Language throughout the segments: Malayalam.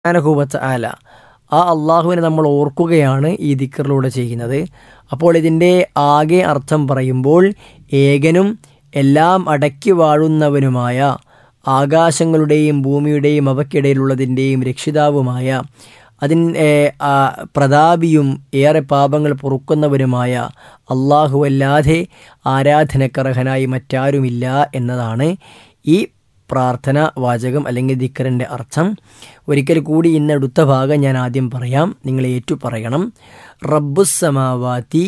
അനഹുബത്ത് ആല ആ അള്ളാഹുവിനെ നമ്മൾ ഓർക്കുകയാണ് ഈ ദിക്കറിലൂടെ ചെയ്യുന്നത് അപ്പോൾ ഇതിൻ്റെ ആകെ അർത്ഥം പറയുമ്പോൾ ഏകനും എല്ലാം അടക്കി വാഴുന്നവനുമായ ആകാശങ്ങളുടെയും ഭൂമിയുടെയും അവയ്ക്കിടയിലുള്ളതിൻ്റെയും രക്ഷിതാവുമായ അതിൻ ആ, പ്രതാപിയും ഏറെ പാപങ്ങൾ പൊറുക്കുന്നവരുമായ അള്ളാഹുവല്ലാതെ ആരാധനക്കർഹനായി മറ്റാരുമില്ല എന്നതാണ് ഈ പ്രാർത്ഥന വാചകം അല്ലെങ്കിൽ ദിക്കറിൻ്റെ അർത്ഥം ഒരിക്കൽ കൂടി ഇന്ന് അടുത്ത ഭാഗം ഞാൻ ആദ്യം പറയാം നിങ്ങൾ ഏറ്റു പറയണം റബ്ബുസമാവാത്തി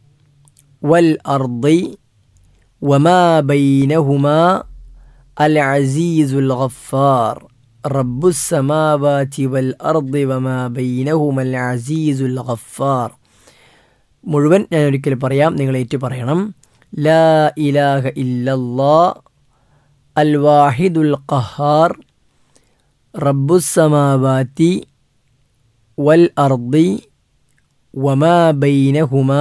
വൽ അർദി വമാ ബൈനഹുമാ അൽ അസീസുൽ ഗഫാർ റബ്ബുസമാവാത്തി വൽ അർദി വമാ ബൈനഹുമ അൽ അസീസുൽ ഗഫാർ മുഴുവൻ ഞാൻ ഒരിക്കൽ പറയാം നിങ്ങൾ ഏറ്റു പറയണം ലാ ഇലാഹ ഇല്ലല്ലാ അൽ വാഹിദുൽ ഖഹാർ റബ്ബുസമാവാത്തി വൽ അർദി വമാ ബൈനഹുമാ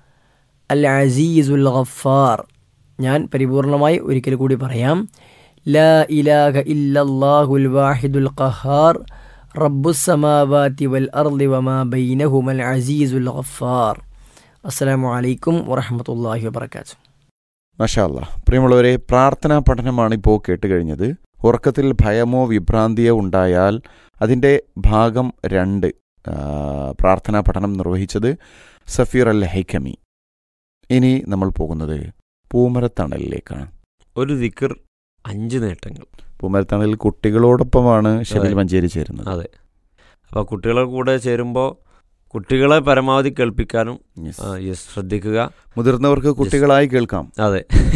അൽ അസീസുൽ ഗഫാർ ഞാൻ പരിപൂർണമായി ഒരിക്കൽ കൂടി പറയാം ലാ ഇലാഹ ഇല്ലല്ലാഹുൽ വാഹിദുൽ ഖഹാർ റബ്ബുസമാവാത്തി വൽ അർദി വമാ ബൈനഹുമൽ അസീസുൽ ഗഫാർ അസ്സലാമു അലൈക്കും വറഹ്മത്തുള്ളാഹി വബറകാതുഹു മഷാല്ല പ്രിയമുള്ളവരെ പ്രാർത്ഥനാ പഠനമാണ് ഇപ്പോൾ കേട്ടുകഴിഞ്ഞത് ഉറക്കത്തിൽ ഭയമോ വിഭ്രാന്തിയോ ഉണ്ടായാൽ അതിൻ്റെ ഭാഗം രണ്ട് ആ, പ്രാർത്ഥനാ പഠനം നിർവഹിച്ചത് സഫീർ അൽ ഹൈക്കമി ഇനി നമ്മൾ പോകുന്നത് പൂമരത്തണലിലേക്കാണ് ഒരു ദിക്കർ അഞ്ച് നേട്ടങ്ങൾ പൂമരത്തണലിൽ കുട്ടികളോടൊപ്പമാണ് ഷമീൽ അതെ. മഞ്ചേരി ചേരുന്നത് അതെ അപ്പോൾ കുട്ടികളെ കൂടെ ചേരുമ്പോൾ കുട്ടികളെ പരമാവധി കേൾപ്പിക്കാനും Yes. ആ, യെസ് ശ്രദ്ധിക്കുക മുതിർന്നവർക്ക് കുട്ടികളായി കേൾക്കാം അതെ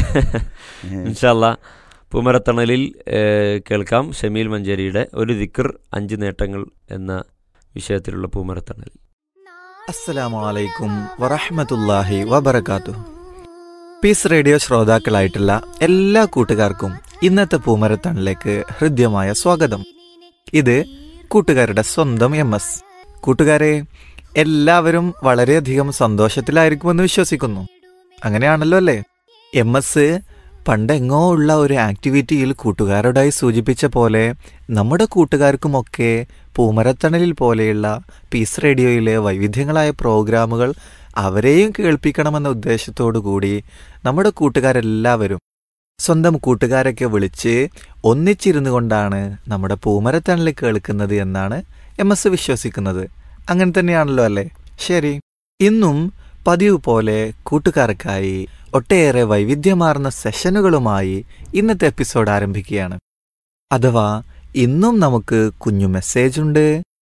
ഏ, ഇൻഷല്ല പൂമരത്തണലിൽ ഏ, കേൾക്കാം ഷമീൽ മഞ്ചേരിയുടെ ഒരു ദിക്കർ അഞ്ച് നേട്ടങ്ങൾ എന്ന വിഷയത്തിലുള്ള പൂമരത്തണൽ അസ്സലാമു അലൈക്കും വറഹ്മത്തുള്ളാഹി വബറകാത്തു പീസ് റേഡിയോ ശ്രോതാക്കളായിട്ടുള്ള എല്ലാ കൂട്ടുകാർക്കും ഇന്നത്തെ പൂമരത്തണിലേക്ക് ഹൃദ്യമായ സ്വാഗതം ഇത് കൂട്ടുകാരുടെ സ്വന്തം എം എസ് കൂട്ടുകാരെ എല്ലാവരും വളരെയധികം സന്തോഷത്തിലായിരിക്കുമെന്ന് വിശ്വസിക്കുന്നു അങ്ങനെയാണല്ലോ അല്ലേ എം എസ് പണ്ടെങ്ങോ ഉള്ള ഒരു ആക്ടിവിറ്റിയിൽ കൂട്ടുകാരോടായി സൂചിപ്പിച്ച പോലെ നമ്മുടെ കൂട്ടുകാർക്കുമൊക്കെ പൂമരത്തണലിൽ പോലെയുള്ള പീസ് റേഡിയോയിലെ വൈവിധ്യങ്ങളായ പ്രോഗ്രാമുകൾ അവരെയും കേൾപ്പിക്കണമെന്ന ഉദ്ദേശത്തോടു കൂടി നമ്മുടെ കൂട്ടുകാരെല്ലാവരും സ്വന്തം കൂട്ടുകാരൊക്കെ വിളിച്ച് ഒന്നിച്ചിരുന്നു കൊണ്ടാണ് നമ്മുടെ പൂമരത്തണലിൽ കേൾക്കുന്നത് എന്നാണ് എം എസ് വിശ്വസിക്കുന്നത് അങ്ങനെ തന്നെയാണല്ലോ അല്ലേ ശരി ഇന്നും പതിവ് പോലെ കൂട്ടുകാർക്കായി ഒട്ടേറെ വൈവിധ്യമാർന്ന സെഷനുകളുമായി ഇന്നത്തെ എപ്പിസോഡ് ആരംഭിക്കുകയാണ് അഥവാ ഇന്നും നമുക്ക് കുഞ്ഞു മെസ്സേജുണ്ട്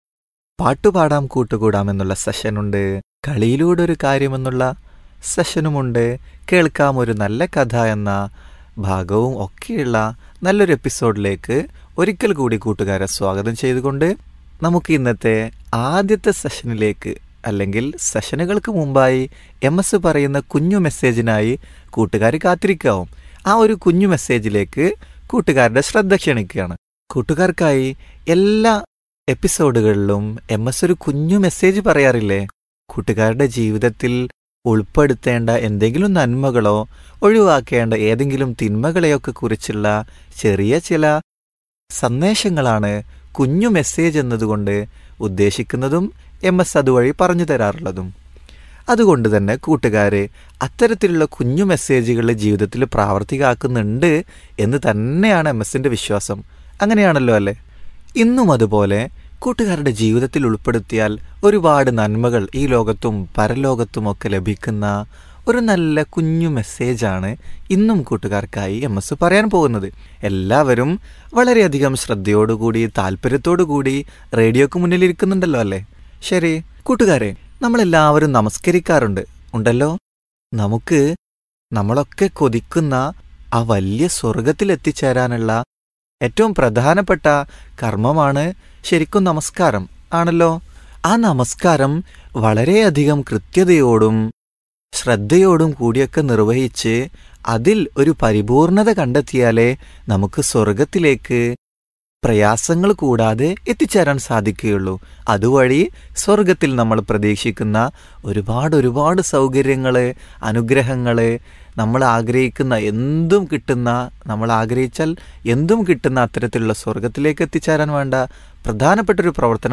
പാട്ടുപാടാം കൂട്ടുകൂടാം എന്നുള്ള സെഷനുണ്ട് കളിയിലൂടെ ഒരു കാര്യമെന്നുള്ള സെഷനുമുണ്ട് കേൾക്കാം ഒരു നല്ല കഥ എന്ന ഭാഗവും ഒക്കെയുള്ള നല്ലൊരു എപ്പിസോഡിലേക്ക് ഒരിക്കൽ കൂടി കൂട്ടുകാരെ സ്വാഗതം ചെയ്തുകൊണ്ട് നമുക്ക് ഇന്നത്തെ ആദ്യത്തെ സെഷനിലേക്ക് അല്ലെങ്കിൽ സെഷനുകൾക്ക് മുമ്പായി എം എസ് പറയുന്ന കുഞ്ഞു മെസ്സേജിനായി കൂട്ടുകാർ കാത്തിരിക്കാവും ആ ഒരു കുഞ്ഞു മെസ്സേജിലേക്ക് കൂട്ടുകാരുടെ ശ്രദ്ധ ക്ഷണിക്കുകയാണ് കൂട്ടുകാർക്കായി എല്ലാ എപ്പിസോഡുകളിലും എം എസ് ഒരു കുഞ്ഞു മെസ്സേജ് പറയാറില്ലേ കൂട്ടുകാരുടെ ജീവിതത്തിൽ ഉൾപ്പെടുത്തേണ്ട എന്തെങ്കിലും നന്മകളോ ഒഴിവാക്കേണ്ട ഏതെങ്കിലും തിന്മകളെയൊക്കെ കുറിച്ചുള്ള ചെറിയ ചില സന്ദേശങ്ങളാണ് കുഞ്ഞു മെസ്സേജ് എന്നതുകൊണ്ട് ഉദ്ദേശിക്കുന്നതും എം എസ് അതുവഴി പറഞ്ഞു തരാറുള്ളതും അതുകൊണ്ട് തന്നെ കൂട്ടുകാരെ അത്തരത്തിലുള്ള കുഞ്ഞു മെസ്സേജുകൾ ജീവിതത്തിൽ പ്രാവർത്തികമാക്കുന്നുണ്ട് എന്ന് തന്നെയാണ് എം എസിന്റെ വിശ്വാസം അങ്ങനെയാണല്ലോ അല്ലേ ഇന്നും അതുപോലെ കൂട്ടുകാരുടെ ജീവിതത്തിൽ ഉൾപ്പെടുത്തിയാൽ ഒരുപാട് നന്മകൾ ഈ ലോകത്തും പരലോകത്തുമൊക്കെ ലഭിക്കുന്ന ഒരു നല്ല കുഞ്ഞു മെസ്സേജാണ് ഇന്നും കൂട്ടുകാർക്കായി എം എസ് പറയാൻ പോകുന്നത് എല്ലാവരും വളരെയധികം ശ്രദ്ധയോടുകൂടി താല്പര്യത്തോടുകൂടി റേഡിയോക്ക് മുന്നിൽ ഇരിക്കുന്നുണ്ടല്ലോ അല്ലേ ശരി കൂട്ടുകാരെ നമ്മളെല്ലാവരും നമസ്കരിക്കാറുണ്ട് ഉണ്ടല്ലോ നമുക്ക് നമ്മളൊക്കെ കൊതിക്കുന്ന ആ വലിയ സ്വർഗത്തിൽ എത്തിച്ചേരാനുള്ള ഏറ്റവും പ്രധാനപ്പെട്ട കർമ്മമാണ് ശരിക്കും നമസ്കാരം ആണല്ലോ ആ നമസ്കാരം വളരെയധികം കൃത്യതയോടും ശ്രദ്ധയോടും കൂടിയൊക്കെ നിർവഹിച്ച് അതിൽ ഒരു പരിപൂർണത കണ്ടെത്തിയാലേ നമുക്ക് സ്വർഗത്തിലേക്ക് പ്രയാസങ്ങൾ കൂടാതെ എത്തിച്ചേരാൻ സാധിക്കുകയുള്ളൂ അതുവഴി സ്വർഗത്തിൽ നമ്മൾ പ്രതീക്ഷിക്കുന്ന ഒരുപാട് ഒരുപാട് സൗകര്യങ്ങള് അനുഗ്രഹങ്ങള് നമ്മൾ ആഗ്രഹിക്കുന്ന എന്തും കിട്ടുന്ന നമ്മൾ ആഗ്രഹിച്ചാൽ എന്തും കിട്ടുന്ന അത്തരത്തിലുള്ള സ്വർഗത്തിലേക്ക് എത്തിച്ചേരാൻ വേണ്ട പ്രധാനപ്പെട്ട ഒരു പ്രവർത്തനം